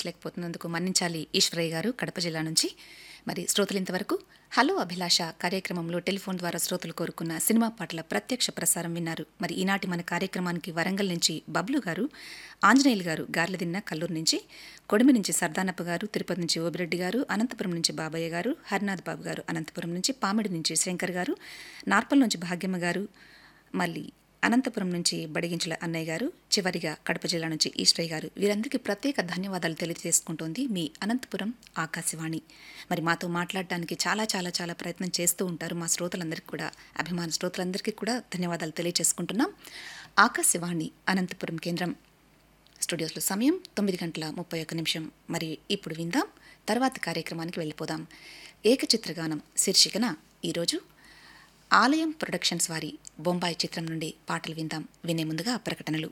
అందించలేకపోతున్నందుకు మన్నించాలి ఈశ్వరయ్య గారు కడప జిల్లా నుంచి మరి శ్రోతలు ఇంతవరకు హలో అభిలాష కార్యక్రమంలో టెలిఫోన్ ద్వారా శ్రోతలు కోరుకున్న సినిమా పాటల ప్రత్యక్ష ప్రసారం విన్నారు మరి ఈనాటి మన కార్యక్రమానికి వరంగల్ నుంచి బబ్లు గారు ఆంజనేయులు గారు గార్లదిన్న కల్లూరు నుంచి కొడిమి నుంచి సర్దానప్ప గారు తిరుపతి నుంచి ఓబిరెడ్డి గారు అనంతపురం నుంచి బాబయ్య గారు హరినాథ్ బాబు గారు అనంతపురం నుంచి పామిడి నుంచి శంకర్ గారు నార్పల్ నుంచి భాగ్యమ్మ గారు మళ్ళీ అనంతపురం నుంచి బడిగించుల అన్నయ్య గారు చివరిగా కడప జిల్లా నుంచి ఈశ్వరయ్య గారు వీరందరికీ ప్రత్యేక ధన్యవాదాలు తెలియజేసుకుంటోంది మీ అనంతపురం ఆకాశవాణి మరి మాతో మాట్లాడడానికి చాలా చాలా చాలా ప్రయత్నం చేస్తూ ఉంటారు మా శ్రోతలందరికీ కూడా అభిమాన శ్రోతలందరికీ కూడా ధన్యవాదాలు తెలియజేసుకుంటున్నాం ఆకాశవాణి అనంతపురం కేంద్రం స్టూడియోస్లో సమయం తొమ్మిది గంటల ముప్పై ఒక్క నిమిషం మరి ఇప్పుడు విందాం తర్వాత కార్యక్రమానికి వెళ్ళిపోదాం ఏకచిత్రగానం శీర్షికన ఈరోజు ఆలయం ప్రొడక్షన్స్ వారి బొంబాయి చిత్రం నుండి పాటలు విందాం వినే ముందుగా ప్రకటనలు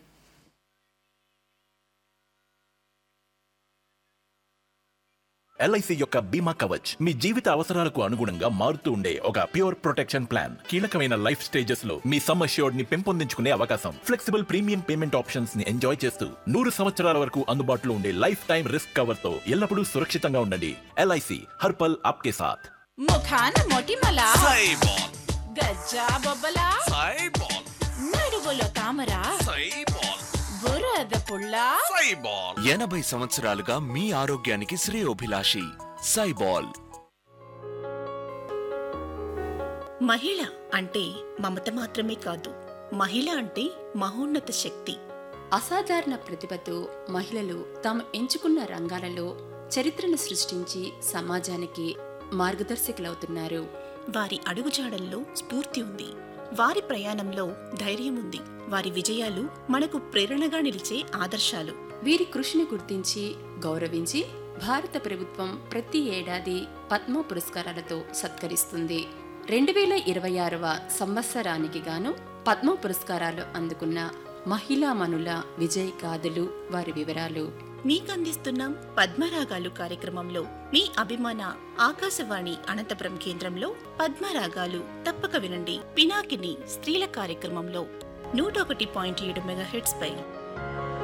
ఎల్ఐసి యొక్క బీమా కవచ్ మీ జీవిత అవసరాలకు అనుగుణంగా మారుతూ ఉండే ఒక ప్యూర్ ప్రొటెక్షన్ ప్లాన్ కీలకమైన లైఫ్ స్టేజెస్ లో మీ సమ్ అష్యూర్డ్ ని పెంపొందించుకునే అవకాశం ఫ్లెక్సిబుల్ ప్రీమియం పేమెంట్ ఆప్షన్స్ ని ఎంజాయ్ చేస్తూ నూరు సంవత్సరాల వరకు అందుబాటులో ఉండే లైఫ్ టైం రిస్క్ కవర్ తో ఎల్లప్పుడూ సురక్షితంగా ఉండండి ఎల్ఐసి హర్పల్ ఆప్కే సాథ్ ముఖాన మొటిమల సైబాల్ గజ్జా బొబ్బల సైబాల్ నడువులో తామర సైబాల్ బురద పుల్ల సైబాల్ ఎనభై సంవత్సరాలుగా మీ ఆరోగ్యానికి శ్రేయోభిలాషి సైబాల్ మహిళ అంటే మమత మాత్రమే కాదు మహిళ అంటే మహోన్నత శక్తి అసాధారణ ప్రతిభతో మహిళలు తాము ఎంచుకున్న రంగాలలో చరిత్రను సృష్టించి సమాజానికి మార్గదర్శకులవుతున్నారు వారి అడుగుజాడల్లో స్ఫూర్తి ఉంది వారి ప్రయాణంలో ధైర్యం ఉంది వారి విజయాలు మనకు ప్రేరణగా నిలిచే ఆదర్శాలు వీరి కృషిని గుర్తించి గౌరవించి భారత ప్రభుత్వం ప్రతి ఏడాది పద్మ పురస్కారాలతో సత్కరిస్తుంది రెండు వేల ఇరవై ఆరవ సంవత్సరానికి గాను పద్మ పురస్కారాలు అందుకున్న మహిళామణుల విజయ్ గాథలు వారి వివరాలు మీకందిస్తున్నాం పద్మరాగాలు కార్యక్రమంలో మీ అభిమాన ఆకాశవాణి అనంతపురం కేంద్రంలో పద్మరాగాలు తప్పక వినండి పినాకిని స్త్రీల కార్యక్రమంలో నూట ఒకటి పాయింట్ ఏడు మెగాహెట్స్ పై